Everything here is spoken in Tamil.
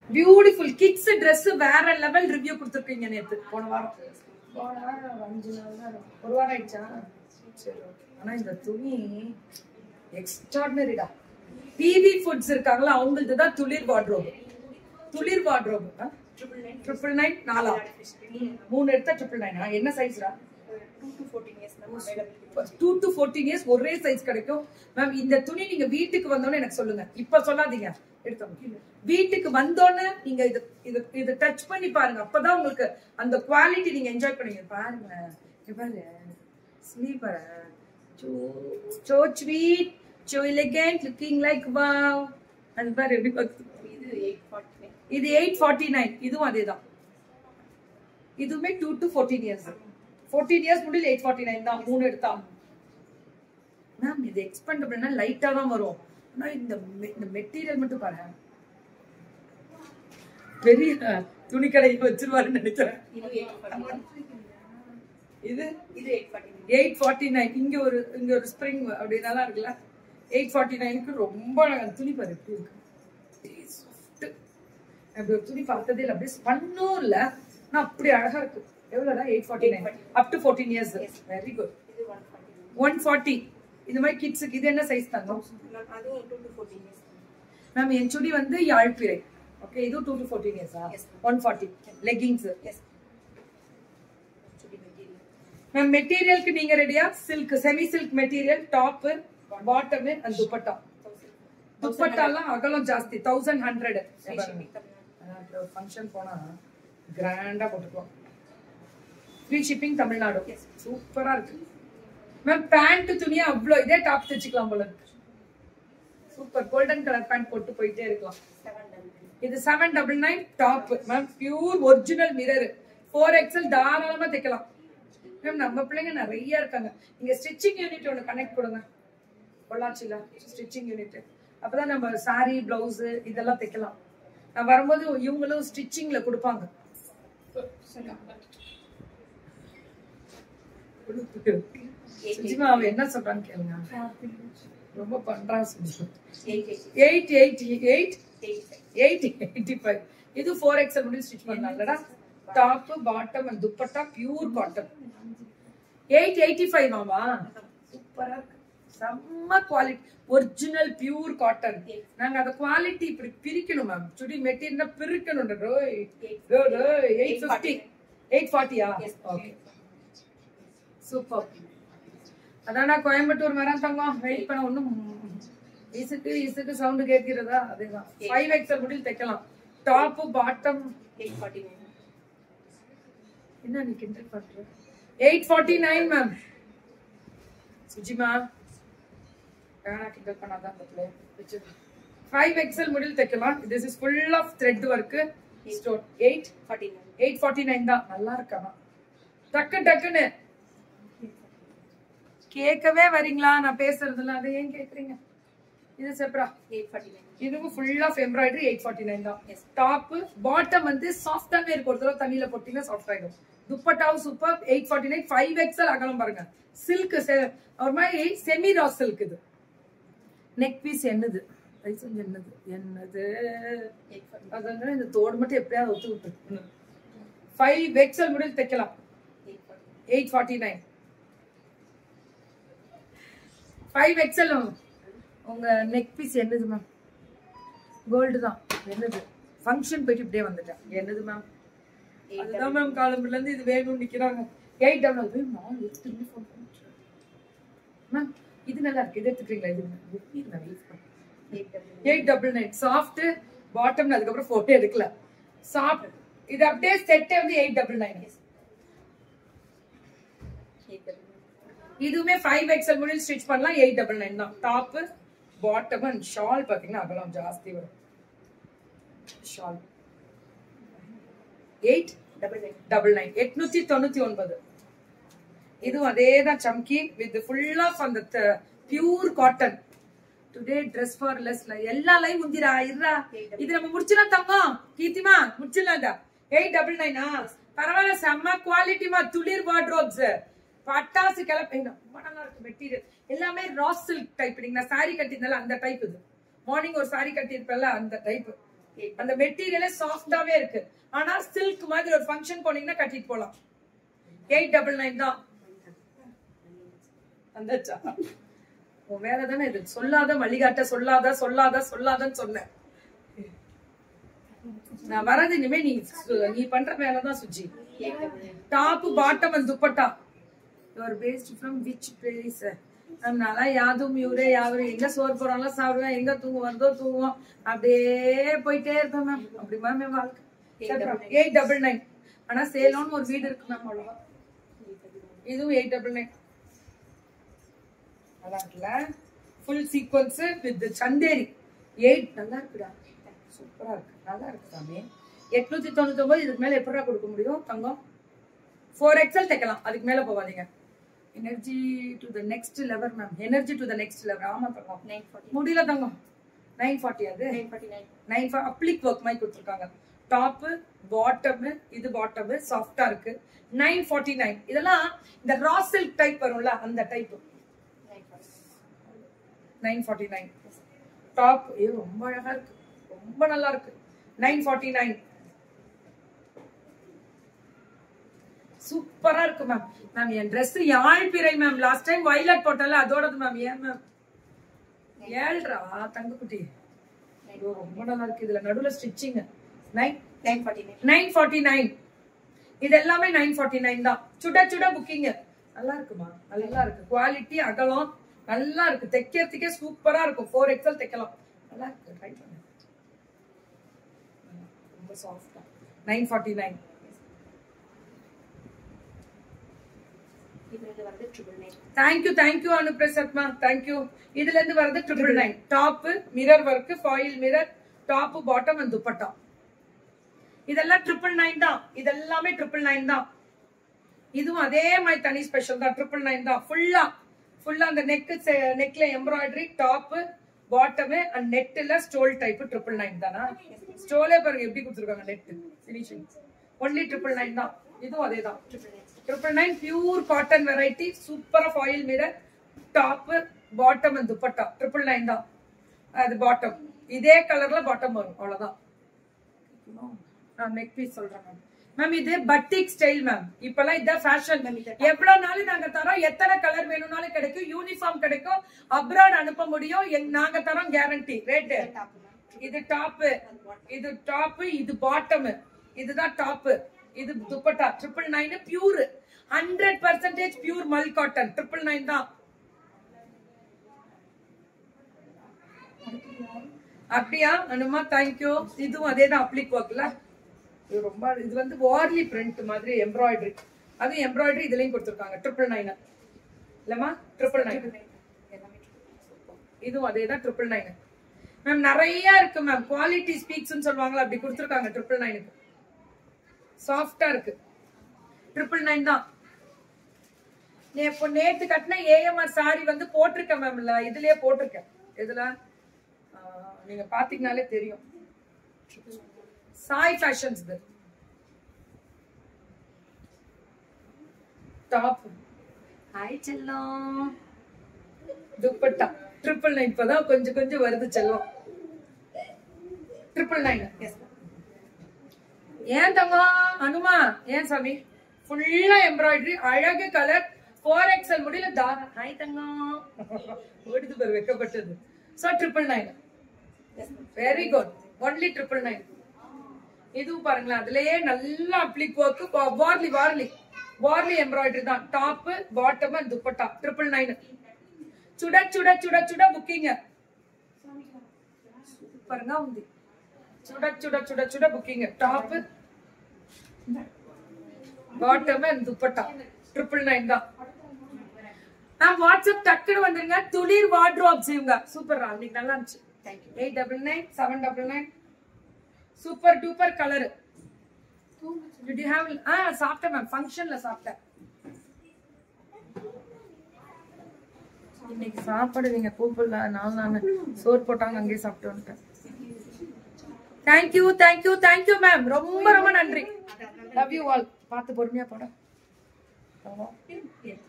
பியூட்டிஃபுல் கிட்ஸ் Dress வேற லெவல் ரிவ்யூ கொடுத்துருக்கீங்க நேத்து போன வாரம் போன வாரம் அஞ்சு நாள் தான் இருக்கும். ஒரு வாரம் ஆயிடுச்சா சரி okay. ஆனா இந்த துணி எக்ஸ்ட்ராடினரிடா பிவி ஃபுட்ஸ் இருக்காங்களா அவங்களது தான் துளிர் வார்ட்ரோப் துளிர் வார்ட்ரோப் ட்ரிபிள் நைன் நாலா மூணு எடுத்தா ட்ரிபிள் நைனா என்ன சைஸ்டா டூ டு ஃபோர்டீன் இயர்ஸ் ஒரே சைஸ் கிடைக்கும் மேம் இந்த துணி நீங்க வீட்டுக்கு வந்தோடனே எனக்கு சொல்லுங்க இப்ப சொல்லாதீங்க எடுத்தோம் வீட்டுக்கு வந்தோடனே நீங்க இது இது இது டச் பண்ணி பாருங்க அப்பதான் உங்களுக்கு அந்த குவாலிட்டி நீங்க என்ஜாய் பண்ணுவீங்க பாருங்க இங்க பாருங்க sleeper so sweet so elegant looking like wow அது பாரு எப்படி பார்த்து இது எயிட் ஃபார்ட்டி நைன் இதுவும் அதேதான் இதுவுமே two to fourteen years fourteen years முடியல எயிட் ஃபார்ட்டி நைன் தான் மூணு எடுத்தா மேம் இது எக்ஸ்பெண்டபிள்னா லைட்டா தான் வரும் ஆனா இந்த மெ- இந்த மெட்டீரியல் மட்டும் பாரு பெரிய துணி கடைக்கு வச்சிருவாருன்னு நினைக்கிறேன் இது எயிட் ஃபார்ட்டி நைன் இங்க ஒரு இங்க ஒரு ஸ்ப்ரிங் அப்படி நல்லா இருக்குல்ல எயிட் ஃபார்ட்டி நைனுக்கு ரொம்ப அழகா இருக்கு. துணி பாரு எப்படி இருக்கு soft. அப்படி ஒரு துணி பார்த்ததே இல்லை அப்படியே ஸ்பன்னும் இல்ல ஆனா அப்படி அழகா இருக்கு எவ்வளவுடா eight forty nine up to fourteen years very good one forty இந்த மாதிரி கிட்ஸுக்கு இது என்ன சைஸ் தாங்க மேம் என் சுடி வந்து யாழ்ப்பிறை ஓகே இது டூ டு ஃபோர்டீன் இயர்ஸா ஒன் ஃபார்ட்டி லெகிங்ஸ் மேம் மெட்டீரியலுக்கு நீங்க ரெடியா silk semi silk material top bottom and dupatta துப்பட்டாலாம் அகலம் ஜாஸ்தி தௌசண்ட் ஹண்ட்ரட் ஃபங்க்ஷன் போனா கிராண்டா போட்டுக்கலாம் ஃப்ரீ ஷிப்பிங் தமிழ்நாடு சூப்பரா இருக்கு மேம் பேண்ட் துணியா அவ்வளோ இதே டாப் தைச்சுக்கலாம் போல இருக்கு சூப்பர் கோல்டன் கலர் பேண்ட் போட்டு போயிட்டே இருக்கலாம் இது seven double nine top ma'am pure original mirror four XL தாராளமா தைக்கலாம் மேம் நம்ம பிள்ளைங்க நிறைய இருக்காங்க நீங்க ஸ்டிச்சிங் யூனிட் ஒன்று கனெக்ட் கொடுங்க பொள்ளாச்சியில ஸ்டிச்சிங் யூனிட் அப்பதான் நம்ம சாரி பிளவுஸ் இதெல்லாம் தைக்கலாம் நான் வரும்போது இவங்களும் ஸ்டிச்சிங்ல கொடுப்பாங்க சுஜிமா அவன் என்ன சொல்றான்னு கேளுங்க ரொம்ப பண்றான் சுஜிமா eight eight eight eight eighty five இது ஃபோர் எக்ஸல் முடிவு ஸ்டிச் பண்ணலாம்லடா top bottom and dupatta pure cotton eight eighty five ஆமா சூப்பரா இருக்கு செம்ம குவாலிட்டி ஒரிஜினல் பியூர் காட்டன் நாங்க அந்த குவாலிட்டி இப்படி பிரிக்கணும் மேம் சுடி மெட்டீரியல் பிரிக்கணும் எயிட் ஃபிஃப்டி எயிட் ஃபார்ட்டியா ஓகே சூப்பர் அதானா கோயம்புத்தூர் வரேன் தங்கம் வெயிட் பண்ண ஒண்ணும் இசுக்கு இசுக்கு சவுண்ட் கேட்கிறதா அதேதான் ஃபைவ் எக்ஸல் முடில் தைக்கலாம் டாப் பாட்டம் என்ன நீ கிண்டல் பண்ற எயிட் ஃபார்ட்டி நைன் மேம் சுஜிமா வேணா கிண்டல் பண்ணாதான் அந்த பிள்ளை ஃபைவ் எக்ஸல் முடில் தைக்கலாம் this is full of thread work stone eight eight forty nine தான் நல்லா இருக்கானா டக்கு டக்குன்னு கேட்கவே வரீங்களா நான் பேசுறதுல அதை ஏன் கேக்குறீங்க இது செப்ரா இதுவும் full of embroidery eight forty nine தான் டாப் பாட்டம் வந்து சாஃப்டாவே இருக்கும் ஒரு தடவை தண்ணியில போட்டீங்கன்னா சாஃப்ட் ஆயிடும் துப்பட்டாவும் super eight forty nine five XL அகலம் பாருங்க சில்க் ஒரு மாதிரி செமி ரா சில்க் இது நெக் பீஸ் என்னது தயவு செஞ்சு என்னது என்னது அதனால இந்த தோடு மட்டும் எப்படியாவது ஒத்து விட்டு ஃபைவ் எக்ஸல் முடிவு தைக்கலாம் eight forty nine five XL உங்க நெக் பீஸ் என்னது மேம் கோல்டு தான் என்னது ஃபங்க்ஷன் போயிட்டு இப்படியே வந்துட்டேன் என்னது மேம் அதுதான் மேம் காலம்புல இருந்து இது வேணும்னு நிக்கிறாங்க எயிட் டபுள் போய் மால் திரும்பி ஃபோன் மேம் இது நல்லா இருக்கு இது எடுத்துக்கிறீங்களா இது எயிட் டபுள் நைன் சாஃப்ட் பாட்டம்ல அதுக்கப்புறம் போட்டோ எடுக்கல சாஃப்ட் இது அப்படியே செட்டே வந்து எயிட் டபுள் நைன் இதுவுமே ஃபைவ் எக்ஸல் முடிவில் ஸ்டிச் பண்ணலாம் எயிட் டபுள் நைன் தான் டாப் பாட்டம் அண்ட் ஷால் பார்த்தீங்கன்னா அகலம் ஜாஸ்தி வரும் shawl eight double nine double nine எட்நூத்தி தொண்ணூத்தி ஒன்பது இதுவும் அதே தான் சம்கி வித் ஃபுல் ஆஃப் அந்த pure cotton today dress for less எல்லா லைவ் முந்திரா இருடா இது நம்ம முடிச்சிடலாம் தங்கம் கீர்த்திமா முடிச்சிடலாம்டா எயிட் டபுள் நைனா பரவாயில்ல செம்ம குவாலிட்டிமா துளிர் வார்ட்ரோப்ஸ் பட்டாசு கிளப்ப ஏய், ரொம்ப நல்லா இருக்கு மெட்டீரியல் எல்லாமே ராஸ் சில்க் டைப் நீங்க நான் சாரி கட்டியிருந்தால அந்த டைப் இது மார்னிங் ஒரு சாரி கட்டியிருப்பேன்ல அந்த டைப் அந்த மெட்டீரியலே சாஃப்டாவே இருக்கு ஆனா சில்க் மாதிரி ஒரு ஃபங்க்ஷன் போனீங்கன்னா கட்டிட்டு போலாம் எயிட் டபுள் நைன் தான் வந்தாச்சா உன் வேலை தானே இது சொல்லாத மல்லிகாட்ட சொல்லாத சொல்லாத சொல்லாதன்னு சொன்னேன் நான் வரது இனிமே நீ சு- நீ பண்ற வேலை தான் Suji top bottom and dupatta your based from which place அதனால யாதும் இவரே யாவரு எங்க சோறு போறாங்களோ சாப்பிடுவேன் எங்க தூங்க வருதோ தூங்குவோம் அப்படியே போயிட்டே இருப்பேன் மேம் அப்படி மேம் என் வாழ்க்கை எயிட் டபுள் நைன் ஆனா சேலம்னு ஒரு வீடு இருக்கு மேம் அவ்வளவுதான் இதுவும் எயிட் டபுள் நைன் நல்லா இருக்குல்ல full sequins with Chanderi eight நல்லா இருக்குடா சூப்பரா இருக்கு நல்லா இருக்கு சாமி எட்நூத்தி தொண்ணூத்தி ஒன்பது இதுக்கு மேல எப்படா கொடுக்க முடியும் தங்கம் ஃபோர் எக்ஸல் தைக்கலாம் அதுக்கு மேல போகாதீங்க energy to the next level ma'am energy to the next level ஆமா தங்கம் நைன் ஃபார்ட்டி முடியல தங்கம் நைன் ஃபார்ட்டி அது nine forty nine nine applique work மாதிரி கொடுத்துருக்காங்க டாப்பு பாட்டமு இது பாட்டமு சாஃப்டா இருக்கு நைன் ஃபார்ட்டி நைன் இதெல்லாம் இந்த ரா சில்க் டைப் வரும்ல அந்த type nine forty nine forty nine top ஐயோ ரொம்ப அழகா இருக்கு ரொம்ப நல்லா இருக்கு நைன் ஃபார்ட்டி நைன் சூப்பரா இருக்கு மேம் மேம் என் Dress யாழ்பிறை மேம் லாஸ்ட் டைம் வயலட் போட்டல அதோடது மேம் ஏன் மேம் ஏழ்ரா தங்கக்குட்டி ஐயோ ரொம்ப நல்லா இருக்கு இதுல நடுவுல stitching nine nine forty nine nine forty nine இது எல்லாமே நைன் ஃபார்ட்டி நைன் தான் சுட சுட புக்கிங் நல்லா இருக்குமா நல்லா இருக்கு குவாலிட்டி அகலம் நல்லா இருக்கு தைக்கிறதுக்கே சூப்பரா இருக்கும் ஃபோர் எக்ஸல் தைக்கலாம் நல்லா இருக்கு ட்ரை பண்ணு ரொம்ப சாஃப்டா நைன் ஃபார்ட்டி நைன் இது வந்து வந்து ட்ரிபிள் நைன் தேங்க்யூ தேங்க்யூ அனுப்பிரசத்மா தேங்க்யூ இதுல இருந்து வரது triple nine top mirror work foil mirror top bottom and dupatta இதெல்லாம் ட்ரிபிள் நைன் தான் இதெல்லாமே ட்ரிபிள் நைன் தான் இதுவும் அதே மாதிரி தனி ஸ்பெஷல் தான் ட்ரிபிள் நைன் தான் ஃபுல்லா ஃபுல்லா அந்த நெக்கு நெக்ல எம்ப்ராய்டரி டாப் பாட்டம் அண்ட் நெட்ல ஸ்டோல் டைப் ட்ரிபிள் நைன் தானா ஸ்டோலே பாருங்க எப்படி கொடுத்துருக்காங்க net finishing only triple nine தான் இதுவும் அதே தான் triple nine triple nine pure cotton variety சூப்பரா foil mirror top bottom and dupatta triple nine தான் அது பாட்டம் இதே கலர்ல பாட்டம் வரும் அவ்வளவுதான் நான் நெக் பீஸ் சொல்றேன் மேம் மேம் இது பட்டிக் ஸ்டைல் மேம் இப்பெல்லாம் இதான் ஃபேஷன் எவ்வளவு நாளும் நாங்க தரோம் எத்தனை கலர் வேணும்னாலும் கிடைக்கும் யூனிஃபார்ம் கிடைக்கும் அப்ராட் அனுப்ப முடியும் எங்க- நாங்க தரோம் கேரண்டி ரேட்டு டாப் மேம் இது டாப் இது டாப் இது பாட்டம் இதுதான் டாப் இது dupatta triple nine pure hundred percentage pure mul cotton triple nine தான் அப்படியா அனுமா தேங்க்யூ இதுவும் அதே தான் அப்ளிக் ஒர்க்ல இது ரொம்ப இது வந்து வார்லி பிரிண்ட் மாதிரி எம்ப்ராய்டரி அது எம்ப்ராய்டரி இதுலயும் கொடுத்துருக்காங்க ட்ரிபிள் நைன் இல்லம்மா ட்ரிபிள் நைன் எல்லாமே triple இதுவும் அதே தான் ட்ரிபிள் நைன் மேம் நிறைய இருக்கு மேம் குவாலிட்டி ஸ்பீக்ஸ்னு சொல்லுவாங்களா அப்படி கொடுத்துருக்காங்க ட்ரிபிள் நைனுக்கு சாஃப்டா இருக்கு ட்ரிபிள் நைன் தான் நீ இப்போ நேத்து கட்டின ஏஎம்ஆர் சாரி வந்து போட்டிருக்கேன் மேம் இல்ல இதுலயே போட்டிருக்கேன் இதுல ஆஹ், நீங்க பாத்தீங்கனாலே தெரியும் சாய் ஃபேஷன்ஸ் இது டாப் ஹாய் செல்லம் துப்பட்டா ட்ரிபிள் நைன் இப்பதான் கொஞ்சம் கொஞ்சம் வருது செல்லம் ட்ரிபிள் நைன் Yes, ma'am. ஏன் தங்கம் அனுமா ஏன் சாமி ஃபுல்லா எம்ப்ராய்டரி அழகு கலர் ஃபோர் எக்ஸல் முடியல தாரம் ஹாய் தங்கம் ஓடுது பேர் வைக்கப்பட்டது so triple nine Yes, ma'am. Very good only triple nine இதுவும் பாருங்களேன் அதுலயே நல்ல applique work Warli Warli Warli embroidery தான் top bottom and dupatta triple nine சுட சுட சுட சுட புக்கிங்க சூப்பருங்க ఉంది சுட சுட சுட சுட புக்கிங்க top bottom and dupatta triple nine தான் நான் வாட்ஸ்அப் டக்குன்னு வந்துருங்க துளிர் வார்ட்ரோப்ஸ் இவங்க சூப்பர் இன்னைக்கு நல்லா இருந்துச்சு Thank you. Eight double nine seven double nine super duper colour did you have ah சாப்பிட்டேன் மேம் ஃபங்க்ஷன்ல சாப்பிட்டேன் இன்னைக்கு சாப்பாடு நீங்க கூப்பிடல நாலு நான் சோறு போட்டாங்க அங்கேயே சாப்பிட்டு வந்துட்டேன் தேங்க்யூ தேங்க்யூ தேங்க்யூ மேம் ரொம்ப ரொம்ப நன்றி லவ் யூ ஆல் பார்த்து பொறுமையா போட